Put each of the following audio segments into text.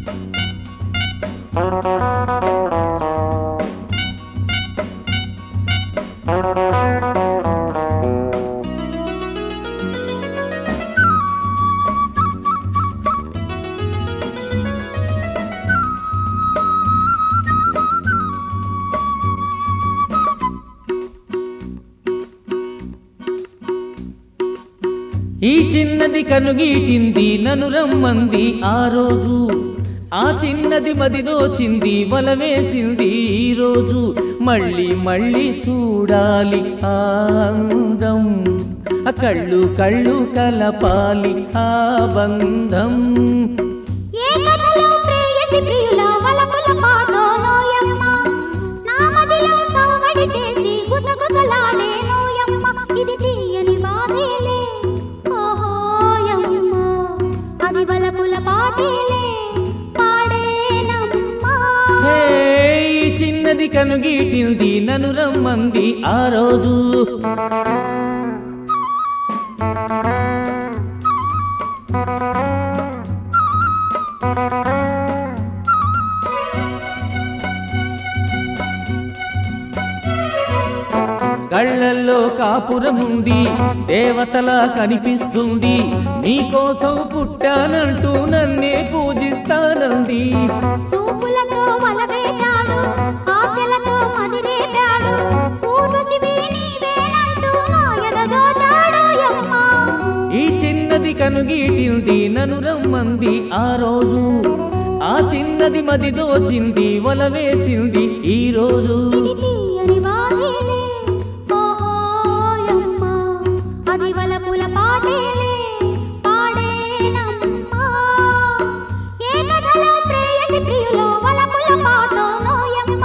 ఈ చిన్నది కనుగీటింది నన్ను రమ్మంది ఆ రోజు ఆ చిన్నది మదిదోచింది వల వేసింది ఈ రోజు మళ్ళీ మళ్ళీ చూడాలి ఆ అందం ఆ కళ్ళు కళ్ళు కలపాలి ఆ బంధం ఏ కథలో ప్రేయసి ప్రియుల వలపుల పాటో నోయమ్మ నా మదిలో సవ్వడి చేసి గుసగుసలాడే నోయమ్మ ఇది తీయని బాధేలే ఓహోయమ్మ అది వలపుల పాటేలే పాడేనమ్మా హే, ఈ చిన్నది కనుగీటింది నన్ను రమ్మంది ఆ రోజు కళ్ళల్లో కాపురముంది దేవతలా కనిపిస్తుంది నీకోసం పుట్టానంటూ నన్నే పూజిస్తానంది చూపులతో వలవేశాడు ఆశలతో మదిరేపాడు పూర్వశివి నీవేనంటూ నా ఎదగోచాడు యమ్మ ఈ చిన్నది కనుగీటింది నన్ను రమ్మంది ఆ రోజు ఆ చిన్నది మది దోచింది వల వేసింది ఈ రోజు ఇది తీయని వాహిలే ఓహోయమ్మ అది వలపుల పాటేలే పాడేనమ్మా ఏ కథలో ప్రేయసి ప్రియులో వలపుల పాటో నోయమ్మ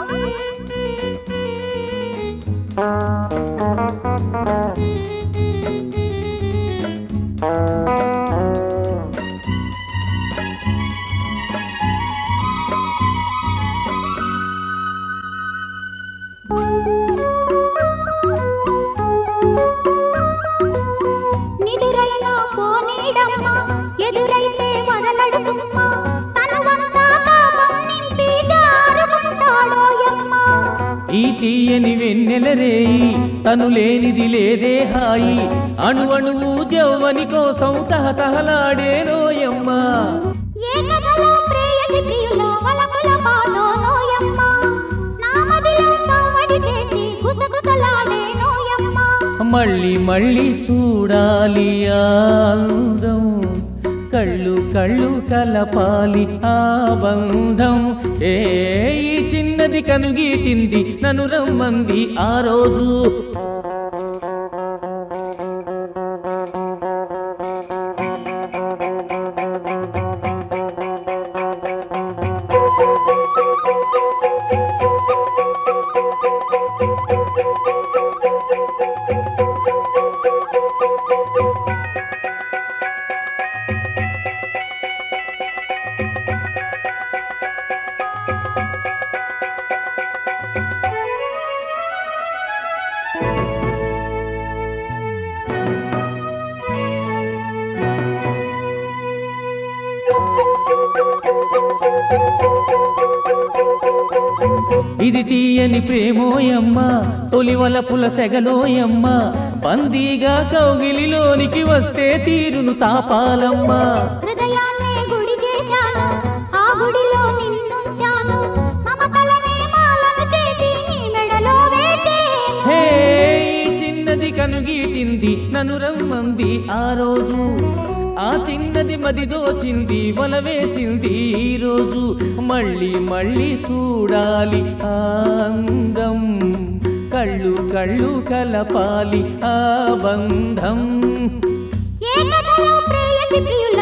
నిదురైన పోనీడమ్మ ఎదురైతే వదలడు సుమ్మ తనువంతా తాపం నింపి జారుకుంటాడోయమ్మ ఈ తీయని వెన్నెల రేయి తను లేనిది లేదే హాయి అణు అణువు జవ్వని కోసం తహతహలాడేనోయమ్మ ఏ కథలో ప్రేయసి ప్రియుల వలపుల పాటో నోయమ్మ నా మదిలో సవ్వడి చేసి గుసగుసలాడే నోయమ్మ మళ్ళీ మళ్ళీ చూడాలి ఆ అందం కళ్ళు కళ్ళు కలపాలి ఆ బంధం ఏ ఈ చిన్నది కనుగీటింది నన్ను రమ్మంది ఆ రోజు ఇది తీయని ప్రేమోయమ్మ తొలివల పుల సెగలోయమ్మ బందీగా కౌగిలిలోనికి వస్తే తీరును తాపాలమ్మ హృదయాన్నే గుడి చేశాను ఆ గుడిలో నిన్నుంచాను మమతలనే మాలను చేసి నీ మెడలో వేసేను హే ఈ చిన్నది కనుగీటింది నన్ను రమ్మంది ఆ రోజు ఆ చిన్నది మది దోచింది వల వేసింది ఈ రోజు మళ్ళీ మళ్ళీ చూడాలి ఆ అందం కళ్ళు కళ్ళు కలపాలి ఆ బంధం ఏ కథలో ప్రేయసి ప్రియుల